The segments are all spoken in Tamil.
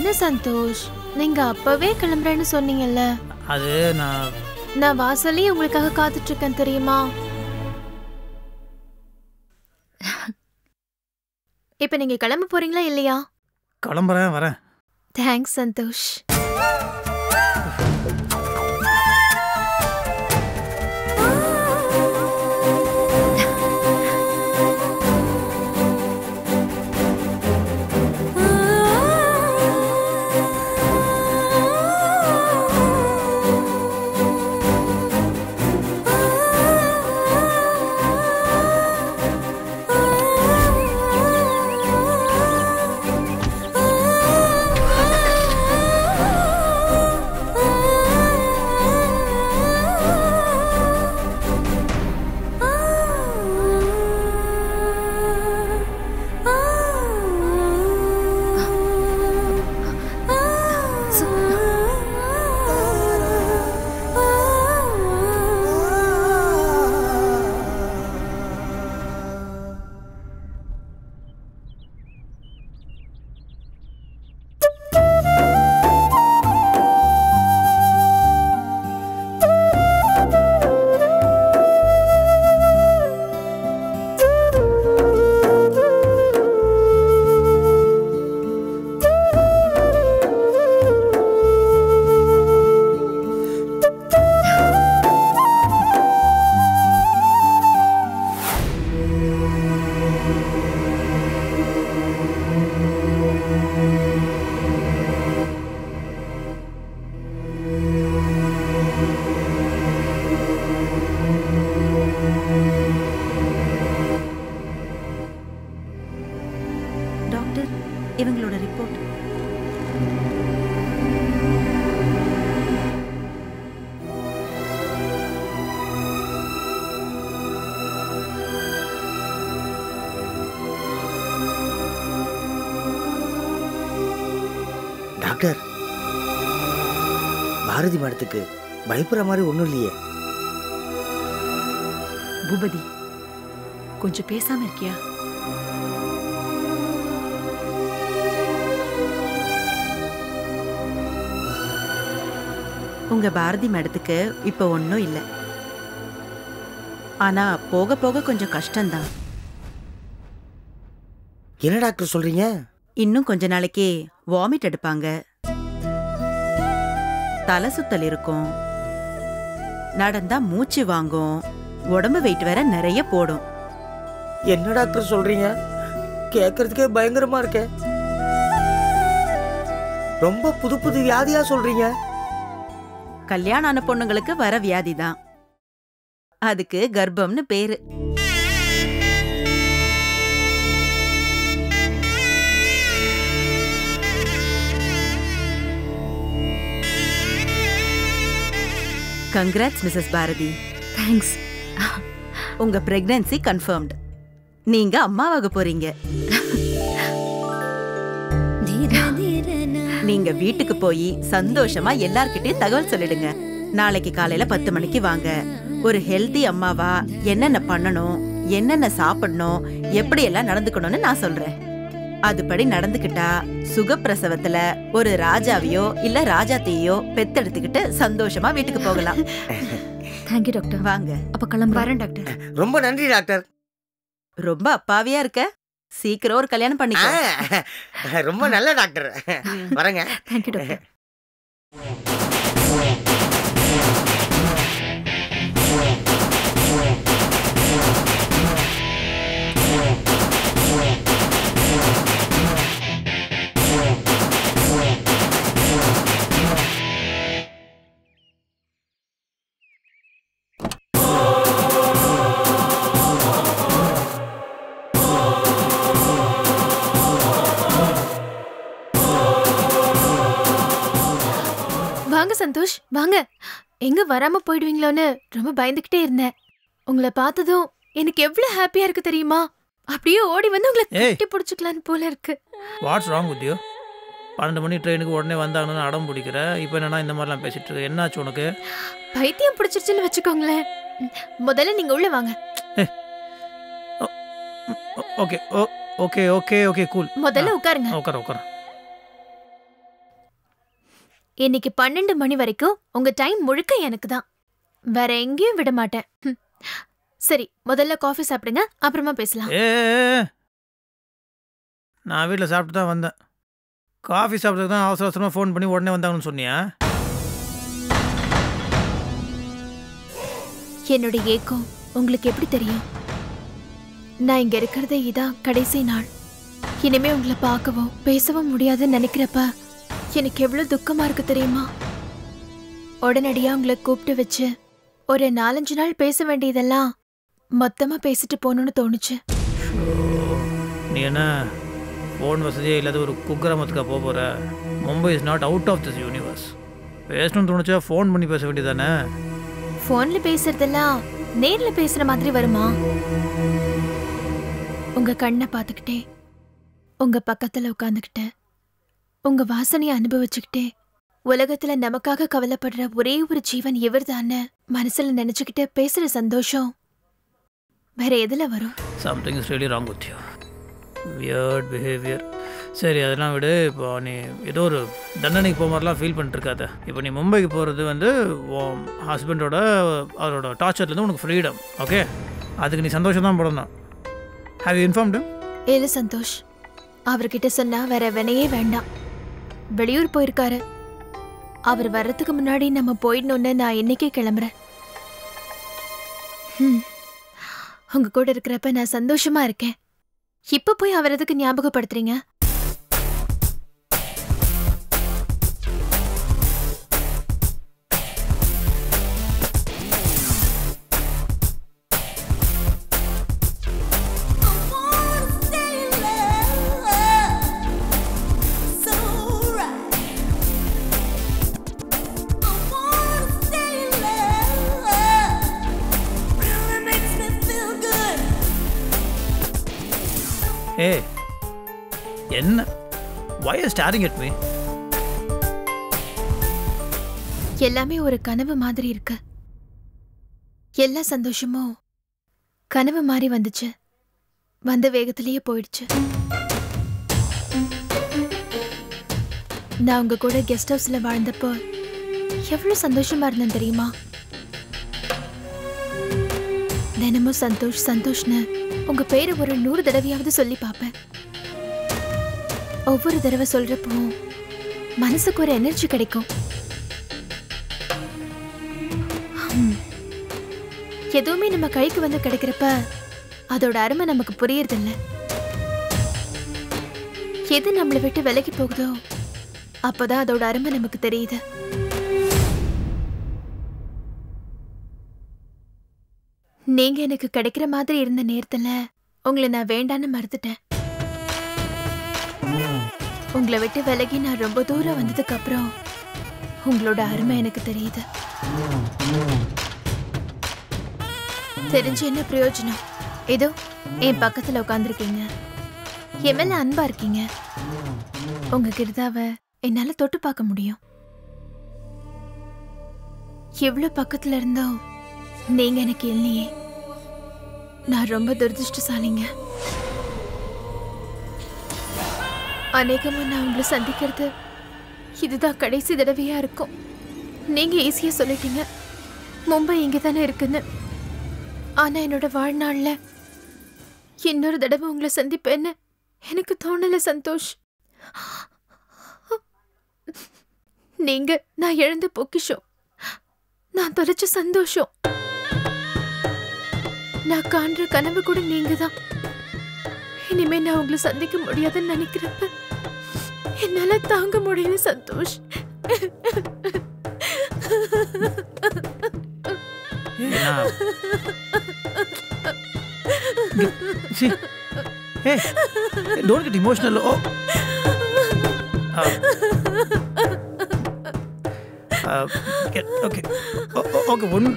என்ன சந்தோஷ் நீங்க அப்பவே கிளம்புறேன்னு சொன்னீங்கல்ல அது நான் நான் வாசல்லே உங்களுக்காக காத்துட்டு இருக்கேன் தெரியுமா இப்ப நீங்க கிளம்ப போறீங்களா இல்லையா கிளம்புறேன் வரேன் தேங்க்ஸ் சந்தோஷ் டாக்டர் இவங்களோட ரிப்போர்ட் டாக்டர் பாரதி மேடத்துக்கு பயப்படுற மாதிரி ஒன்றும் இல்லையே பூபதி கொஞ்சம் பேசாம இருக்கியா உங்க பாரதி மேடத்துக்கு இப்ப ஒன்றும் இல்லை ஆனா போக போக கொஞ்சம் கஷ்டம்தான் என்ன டாக்டர் சொல்றீங்க இன்னும் கொஞ்ச நாளைக்கு வாமிட் எடுப்பாங்க தலை சுத்தல் இருக்கும் நடந்தா மூச்சு வாங்கும் உடம்பு வெயிட் வேற நிறைய போடும் என்ன டாக்டர் சொல்றீங்க கேட்கறதுக்கே பயங்கரமா இருக்கே ரொம்ப புது புது வியாதியா சொல்றீங்க கல்யாணம் ஆன பொண்ணுங்களுக்கு வர வியாதி தான் அதுக்கு கர்ப்பம்னு பேரு கங்க்ராட்ஸ் மிஸ்ஸஸ் பாரதி தேங்க்ஸ் உங்க பிரெக்னன்சி கன்ஃபர்ம்டு நீங்க அம்மாவாக போறீங்க நீங்க வீட்டுக்கு போய் சந்தோஷமா எல்லார்கிட்டயும் தகவல் சொல்லிடுங்க நாளைக்கு காலையில பத்து மணிக்கு வாங்க ஒரு ஹெல்தி அம்மாவா என்னென்ன பண்ணணும் என்னென்ன சாப்பிடணும் எப்படி எல்லாம் நடந்துக்கணும்னு நான் சொல்றேன் அதுபடி நடந்துக்கிட்டா சுகப்பிரசவத்துல ஒரு ராஜாவையோ இல்ல ராஜாத்தையோ பெத்தெடுத்துக்கிட்டு சந்தோஷமா வீட்டுக்கு போகலாம் தேங்க்யூ டாக்டர் வாங்க அப்ப கிளம்பு வரேன் டாக்டர் ரொம்ப நன்றி டாக்டர் ரொம்ப அப்பாவியா இருக்க சீக்கிரம் ஒரு கல்யாணம் பண்ணிக்கோ ஆ, ரொம்ப நல்ல டாக்டர் வரேங்க தேங்க்யூ டாக்டர் வாங்க சந்தோஷ் வாங்க எங்க வராம போயிடுவீங்களோன்னு ரொம்ப பயந்துகிட்டே இருந்தேன் உங்களை பார்த்ததும் எனக்கு எவ்வளவு ஹாப்பியா இருக்கு தெரியுமா அப்படியே ஓடி வந்து உங்களை ஏய். கட்டி பிடிச்சிக்கலான்னு போல இருக்கு வாட்ஸ் ராங் வித் யூ பன்னெண்டு மணி ட்ரெயினுக்கு உடனே வந்தாங்கன்னு அடம் பிடிக்கிற இப்போ என்னன்னா இந்த மாதிரிலாம் பேசிட்டு இருக்க என்னாச்சு உனக்கு பைத்தியம் பிடிச்சிருச்சுன்னு வச்சுக்கோங்களேன் ம், முதல்ல நீங்க உள்ள வாங்க okay oh okay okay okay cool முதல்ல உட்காருங்க உட்கார உட்கார இன்னைக்கு பன்னெண்டு மணி வரைக்கும் உங்க டைம் முழுக்க எனக்கு தான் வேற எங்கேயும் விட மாட்டேன் ம். சரி முதல்ல காஃபி சாப்பிடுங்க அப்புறமா பேசலாம் ஏ நான் வீட்டில் சாப்பிட்டு தான் வந்தேன் காஃபி சாப்பிட்றதுக்கு தான் அவசர அவசரமாக ஃபோன் பண்ணி உடனே வந்தாங்கன்னு சொன்னியா என்னோட ஏக்கம் உங்களுக்கு எப்படி தெரியும் நான் இங்க இருக்கிறதே இதான் கடைசி நாள் இனிமே உங்களை பார்க்கவும் பேசவும் முடியாதுன்னு நினைக்கிறப்ப எனக்கு எவ்வளவு துக்கமா இருக்கு தெரியுமா உடனடியா உங்களை கூப்பிட்டு வச்சு ஒரு நாலஞ்சு நாள் பேச வேண்டியதெல்லாம் மொத்தமா பேசிட்டு போகணும்னு தோணுச்சு நீ என்ன ஃபோன் வசதியே இல்லாத ஒரு குக்கிராமத்துக்கா போக போகிற Mumbai is not out of this universe பேசணும்னு தோணுச்சா ஃபோன் பண்ணி பேச வேண்டியதானே போன்ல பேசுறதெல்லாம் நேர்ல பேசுற மாதிரி வருமா உங்க கண்ணை பார்த்துக்கிட்டே உங்க பக்கத்துல உட்காந்துக்கிட்டு உங்க வாசனையை அனுபவிச்சுக்கிட்டே உலகத்துல நமக்காக கவலைப்படுற ஒரே ஒரு ஜீவன் இவர்தான்னு மனசுல நினைச்சுக்கிட்டு பேசுற சந்தோஷம் வேற எதுல வரும் something is really wrong with you weird behaviour சரி அதெல்லாம் விடு இப்போ நீ ஏதோ ஒரு தண்டனைக்கு போக மாதிரிலாம் ஃபீல் பண்ணிட்டுருக்காத இப்போ நீ மும்பைக்கு போகிறது வந்து உன் ஹஸ்பண்டோட அவரோட டார்ச்சர்லேருந்து உனக்கு ஃப்ரீடம் ஓகே அதுக்கு நீ சந்தோஷம் தான் படணும் ஹாவ் யூ இன்ஃபார்ம்டு ஏல சந்தோஷ் அவர்கிட்ட சொன்னா வேற வினையே வேண்டாம் வெளியூர் போயிருக்காரு அவர் வர்றதுக்கு முன்னாடி நம்ம போயிடணும்னு நான் இன்னைக்கே கிளம்புறேன் ஹம். உங்க கூட இருக்கிறப்ப நான் சந்தோஷமா இருக்கேன் இப்ப போய் அவர் எதுக்கு ஞாபகப்படுத்துறீங்க ஏ என்ன why are staring at me எல்லாமே ஒரு கனவு மாதிரி இருக்கு எல்லா சந்தோஷமும் கனவு மாதிரி வந்துச்சு வந்த வேகத்திலேயே போயிடுச்சு நான் உங்க கூட கெஸ்ட் ஹவுஸ்ல வாழ்ந்தப்போ எவ்வளவு சந்தோஷமா இருந்தேன் தெரியுமா தினமும் சந்தோஷ் சந்தோஷ்னு உங்க பேரை ஒரு நூறு தடவையாவது சொல்லி பார்ப்பேன் ஒவ்வொரு தடவை சொல்றப்போ மனசுக்கு ஒரு எனர்ஜி கிடைக்கும் ஹம். எதுவுமே நம்ம கைக்கு வந்து கிடைக்கிறப்ப அதோட அருமை நமக்கு புரியறதில்ல எது நம்மளை விட்டு விலகி போகுதோ அப்பதான் அதோட அருமை நமக்கு தெரியுது நீங்க எனக்கு கிடைக்கிற மாதிரி இருந்த நேரத்துல உங்களை நான் வேண்டான்னு மறுத்துட்டேன் உங்களை விட்டு விலகி நான் ரொம்ப தூரம் வந்ததுக்கு அப்புறம் உங்களோட அருமை எனக்கு தெரியுது தெரிஞ்சு என்ன பிரயோஜனம் ஏதோ என் பக்கத்துல உட்காந்துருக்கீங்க என் மேல அன்பா இருக்கீங்க உங்க கிருதாவை என்னால தொட்டு பார்க்க முடியும் எவ்வளவு பக்கத்துல இருந்தோ நீங்க எனக்கு இல்லையே நான் ரொம்ப துரதிருஷ்டசாலிங்க அநேகமா நான் உங்களை சந்திக்கிறது இதுதான் கடைசி தடவையா இருக்கும் நீங்க ஈஸியா சொல்லிட்டீங்க மும்பை இங்க தானே இருக்குன்னு ஆனா என்னோட வாழ்நாள்ல இன்னொரு தடவை உங்களை சந்திப்பேன்னு எனக்கு தோணல சந்தோஷ் நீங்க நான் இழந்த பொக்கிஷம் நான் தொலைச்ச சந்தோஷம் நான் காண்ற கனவு கூட நீங்க தான் இனிமே நான் உங்களை சந்திக்க முடியாதுன்னு நினைக்கிறப்ப என்னால தாங்க முடியல சந்தோஷ் ஏய், நான் இங்க- see hey don't get emotional oh uh, uh, get, okay oh, oh, okay one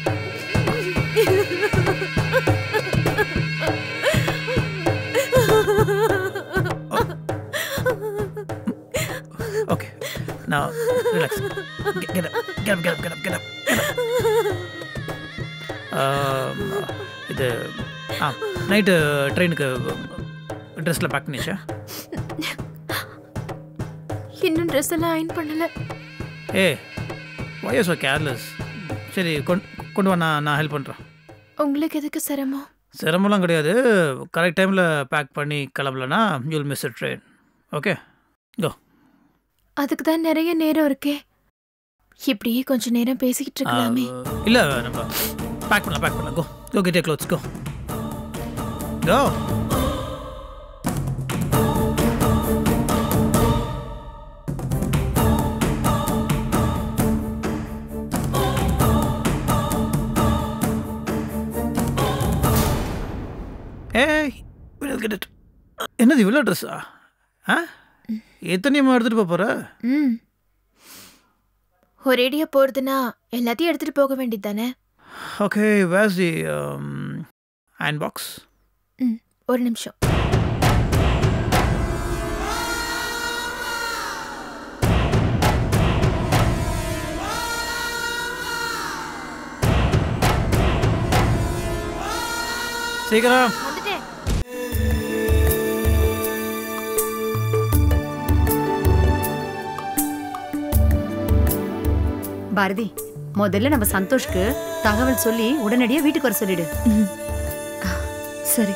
okay now relax get, get up get up get up get up get up get up um, இது ஆ நைட்டு ட்ரெயினுக்கு ட்ரெஸ்ஸில் பேக் பண்ணிச்சா இன்னும் ட்ரெஸ் எல்லாம் அயன் பண்ணல ஏ ஒய் ஸோ கேர்லெஸ் சரி கொண்டு கொண்டு வா நான் நான் ஹெல்ப் பண்ணுறேன் உங்களுக்கு எதுக்கு சிரமம் சிரமம்லாம் கிடையாது கரெக்ட் டைமில் பேக் பண்ணி கிளம்பலனா you'll miss a train okay go அதுக்கு தான் நிறைய நேரம் இருக்கே இப்படியே கொஞ்ச நேரம் பேசிக்கிட்டு இருக்கலாமே இல்லை நம்ம பேக் பண்ணலாம் பேக் பண்ணலாம் கோ கோ கெட் க்ளோத்ஸ் கோ கோ ஏய் we'll get it. என்னது இவ்வளோ ட்ரெஸ்ஸா ஆ எத்தனையம்மா எடுத்துகிட்டு போக போகிற ம் ஒரேடியா போறதுன்னா எல்லாத்தையும் எடுத்துட்டு போக வேண்டியது தானே okay where's the iron box ம் ஒரு நிமிஷம் சீக்கிரம் வந்துட்டேன் பாரதி முதல்ல நம்ம சந்தோஷ்க்கு தகவல் சொல்லி உடனடியா வீட்டுக்கு வர சொல்லிடு சரி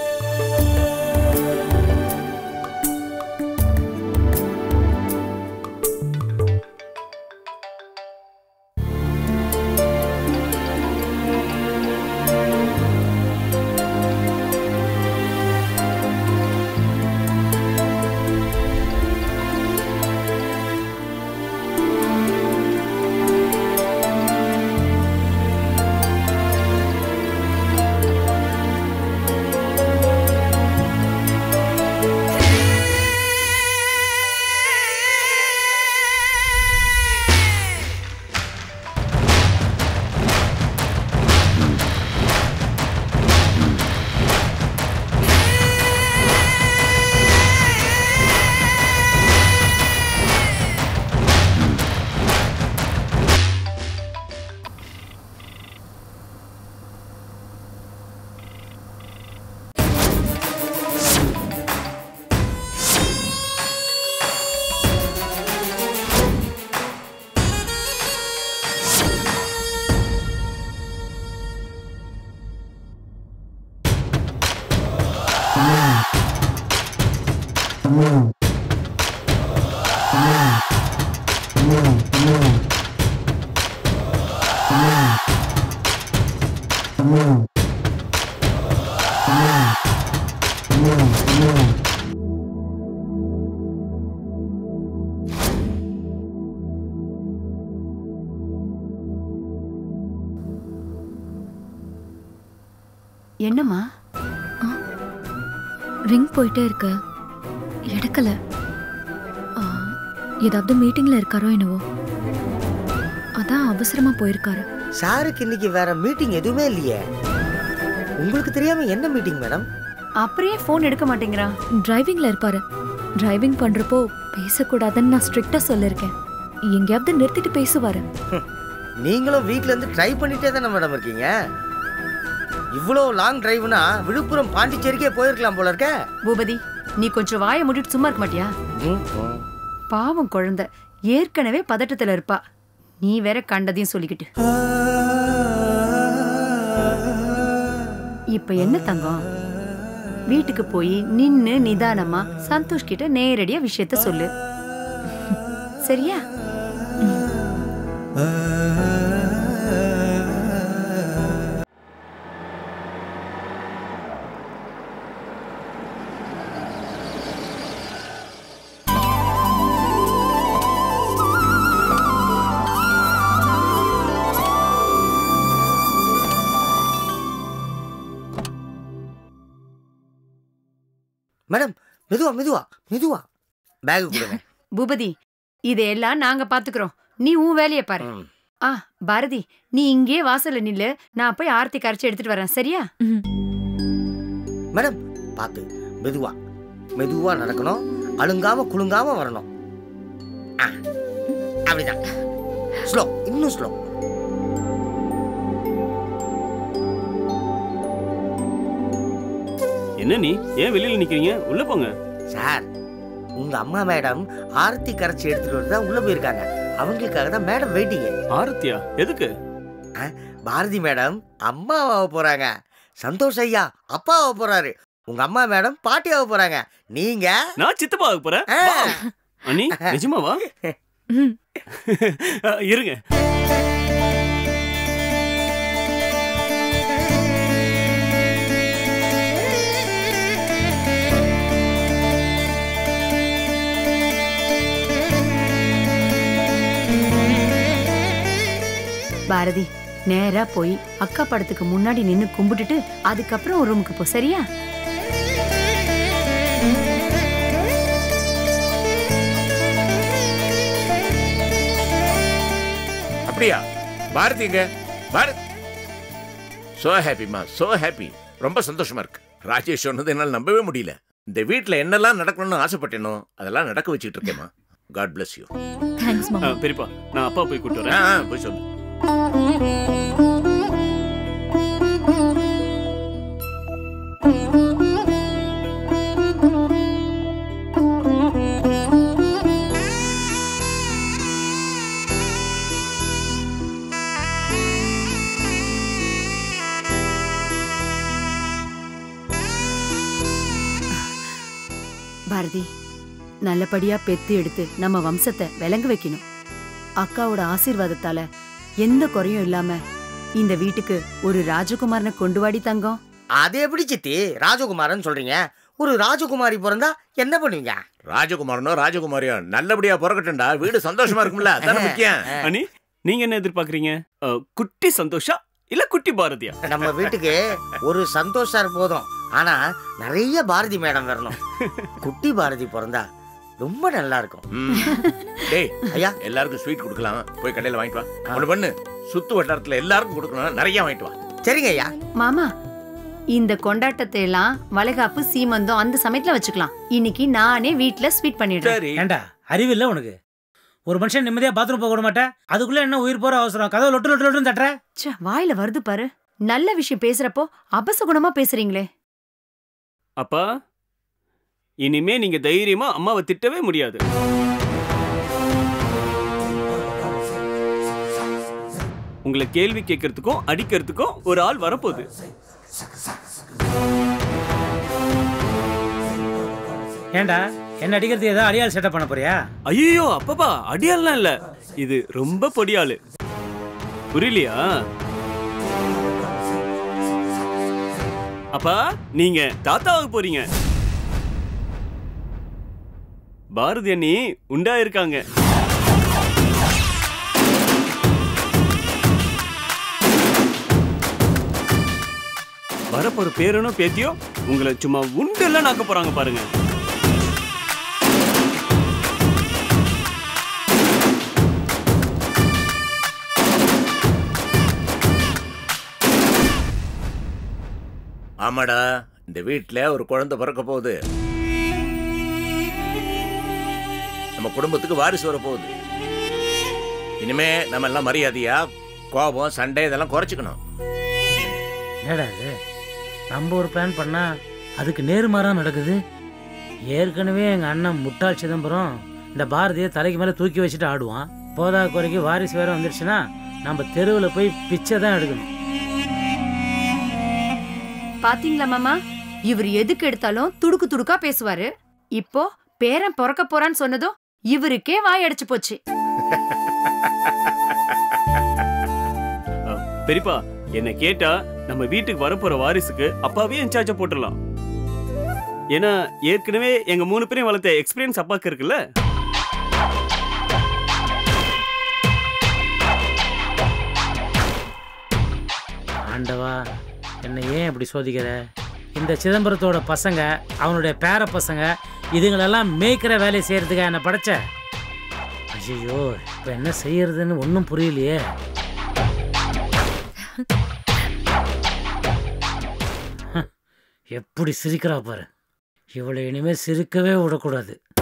என்னம்மா ரிங் போயிட்டே இருக்கு எடுக்கல ஆ, ஏதாவது மீட்டிங்ல இருக்காரோ என்னவோ அதான் அவசரமா போயிருக்காரு சாருக்கு இன்னைக்கு வேற மீட்டிங் எதுவுமே இல்லையே உங்களுக்கு தெரியாம என்ன மீட்டிங் மேடம் அப்படியே ஃபோன் எடுக்க மாட்டேங்கிறா டிரைவிங்ல இருப்பாரு டிரைவிங் பண்றப்போ பேசக்கூடாதுன்னு நான் ஸ்ட்ரிக்டா சொல்லிருக்கேன் எங்கேயாவது நிறுத்திட்டு பேசுவாரு நீங்களும் வீட்ல இருந்து ட்ரை பண்ணிட்டே தானே மேடம் இருக்கீங்க இவ்வளோ லாங் டிரைவ்னா விழுப்புரம் பாண்டிச்சேரிக்கே போயிருக்கலாம் போல இருக்க பூபதி நீ கொஞ்சம் வாயை மூடிட்டு சும்மா இருக்க மாட்டியா பாவம் குழந்தை ஏற்கனவே பதட்டத்துல இருப்பா நீ வேற கண்டதையும் சொல்லிக்கிட்டு இப்ப என்ன தங்கம் வீட்டுக்கு போய் நின்னு நிதானமா சந்தோஷ் கிட்ட நேரடியா விஷயத்த சொல்லு சரியா மேடம் மெதுவா மெதுவா மெதுவா பேக் கொடுங்க பூபதி இதையெல்லாம் நாங்க பாத்துக்கிறோம் நீ உன் வேலையை பாரு ம். ஆ பாரதி நீ இங்கே வாசல்ல நில்லு நான் போய் ஆர்த்தி கரைச்சி எடுத்துட்டு வரேன் சரியா மேடம் பார்த்து மெதுவா மெதுவா நடக்கணும் அழுங்காம குலுங்காம வரணும் ஆ, அப்படிதான் ஸ்லோ இன்னும் ஸ்லோ என்ன நீ ஏன் வெளியில நிக்கிறீங்க உள்ள போங்க சார் உங்க அம்மா மேடம் ஆரத்தி கரைச்சி எடுத்துட்டு வந்து தான் உள்ள போயிருக்காங்க அவங்களுக்காக தான் மேடம் வெயிட்டிங்க ஆரத்தியா எதுக்கு பாரதி மேடம் அம்மாவாக போறாங்க சந்தோஷ் ஐயா அப்பாவாக போறாரு உங்க அம்மா மேடம் பாட்டியாக போறாங்க நீங்க நான் சித்தப்பா ஆக போறேன் ஆ. வா. அண்ணி நிஜமாவா ம். அஹ், இருங்க பாரதி நேரா போய் அக்கா படத்துக்கு முன்னாடி நின்னு கும்பிட்டுட்டு அதுக்கப்புறம் ஒரு ரூமுக்கு போ சரியா அப்படியா பாரதி எங்க பாரத் சோ ஹாப்பிமா சோ ஹாப்பி ரொம்ப சந்தோஷமா இருக்கு ராஜேஷ் சொன்னது என்னால் நம்பவே முடியல இந்த வீட்டில் என்னெல்லாம் நடக்கணும்னு ஆசைப்பட்டேனோ அதெல்லாம் நடக்க வச்சுட்டு இருக்கேம்மா காட் bless யூ தேங்க்ஸ் மாமா அஹ், பெரியப்பா நான் அப்பா போய் கூட்டு ஆ வரேன் ஆ, போய் சொல்லு பாரதி நல்லபடியா பெத்து எடுத்து நம்ம வம்சத்தை விளங்க வைக்கணும் அக்காவோட ஆசீர்வாதத்தால எந்த குறையும் இல்லாம இந்த வீட்டுக்கு ஒரு ராஜகுமாரனை கொண்டு வாடி தங்கம் அது எப்படி சித்தி ராஜகுமாரன் சொல்றீங்க ஒரு ராஜகுமாரி பிறந்தா என்ன பண்ணுவீங்க ராஜகுமாரனோ ராஜகுமாரியோ நல்லபடியா பிறக்கட்டும்டா வீடு சந்தோஷமா இருக்கும்ல அதானே முக்கியம் அண்ணி நீங்க என்ன எதிர்பார்க்கறீங்க அஹ், குட்டி சந்தோஷா இல்ல குட்டி பாரதியா நம்ம வீட்டுக்கு ஒரு சந்தோஷ் சார் போதும் ஆனா நிறைய பாரதி மேடம் வரணும் குட்டி பாரதி பிறந்தா ரொம்ப நல்லா இருக்கும் ம். டேய் ஐயா எல்லாருக்கும் ஸ்வீட் கொடுக்கலாம் போய் கடையில வாங்கிட்டு வா ஒண்ணு பண்ணு சுத்து வட்டாரத்துல எல்லாருக்கும் கொடுக்கணும் நிறைய வாங்கிட்டு வா சரிங்க ஐயா மாமா இந்த கொண்டாட்டத்தை எல்லாம் வளைகாப்பு சீமந்தம் அந்த சமயத்துல வச்சுக்கலாம் இன்னைக்கு நானே வீட்ல ஸ்வீட் பண்ணிடுறேன் சரி ஏண்டா அறிவில்ல உனக்கு ஒரு மனுஷன் நிம்மதியா பாத்ரூம் போக விட மாட்டேன் அதுக்குள்ள என்ன உயிர் போற அவசரம் கதவு லொட்டு லொட்டு லொட்டுன்னு தட்டுற ச்சே, வாயில வருது பாரு நல்ல விஷயம் பேசுறப்போ அபசகுணமா பேசுறீங்களே அப்பா இனிமே நீங்க தைரியமா அம்மாவை திட்டவே முடியாது உங்களை கேள்வி கேட்கறதுக்கும் அடிக்கிறதுக்கும் ஒரு ஆள் வரப்போகுது ஏண்டா என்ன அடிக்கிறது ஏதோ அடியால் செட்டப் பண்ண போறியா ஐயோ அப்பப்பா அடியாலாம் இல்ல இது ரொம்ப பொடியாளு புரியலையா அப்பா நீங்க தாத்தாவுக்கு போறீங்க பாரதி அண்ணி உண்டா இருக்காங்க வரப்போற பேரனோ பேத்தியோ உங்களை சும்மா உண்டெல்லாம் நாக்க போறாங்க பாருங்க ஆமாடா இந்த வீட்ல ஒரு குழந்தை பிறக்க போகுது நம்ம குடும்பத்துக்கு வாரிசு வர போகுது இனிமே நம்ம எல்லாம் மரியாதையா கோபம் சண்டை இதெல்லாம் குறைச்சிக்கணும் என்னடா இது நம்ம ஒரு பிளான் பண்ணா அதுக்கு நேர்மாறா நடக்குது ஏற்கனவே எங்க அண்ணன் முட்டாள் சிதம்பரம் இந்த பாரதியை தலைக்கு மேல தூக்கி வச்சுட்டு ஆடுவான் போதா குறைக்கு வாரிசு வேற வந்துருச்சுன்னா நம்ம தெருவில் போய் பிச்சை தான் எடுக்கணும் பாத்தீங்களா மாமா இவர் எதுக்கு எடுத்தாலும் துடுக்கு துடுக்கா பேசுவாரு இப்போ பேரன் பிறக்க போறான்னு சொன்னதும் இவருக்கே வாய் அடைச்சு போச்சு பெரியப்பா என்ன கேட்டா நம்ம வீட்டுக்கு வரப்போற வாரிசுக்கு அப்பாவே இன்சார்ஜ போட்டுடலாம் ஏன்னா ஏற்கனவே எங்க மூணு பேரையும் வளர்த்த எக்ஸ்பீரியன்ஸ் அப்பாக்கு இருக்குல்ல ஆண்டவா என்னை ஏன் இப்படி சோதிக்கிற இந்த சிதம்பரத்தோட பசங்க அவனுடைய பேர பசங்க இதுங்களெல்லாம் மேய்க்கிற வேலையை செய்யறதுக்காக என்ன படைச்ச ஐயோ இப்போ என்ன செய்யறதுன்னு ஒன்றும் புரியலையே ஹ, எப்படி சிரிக்கிறா பாரு இவளை இனிமே சிரிக்கவே விடக்கூடாது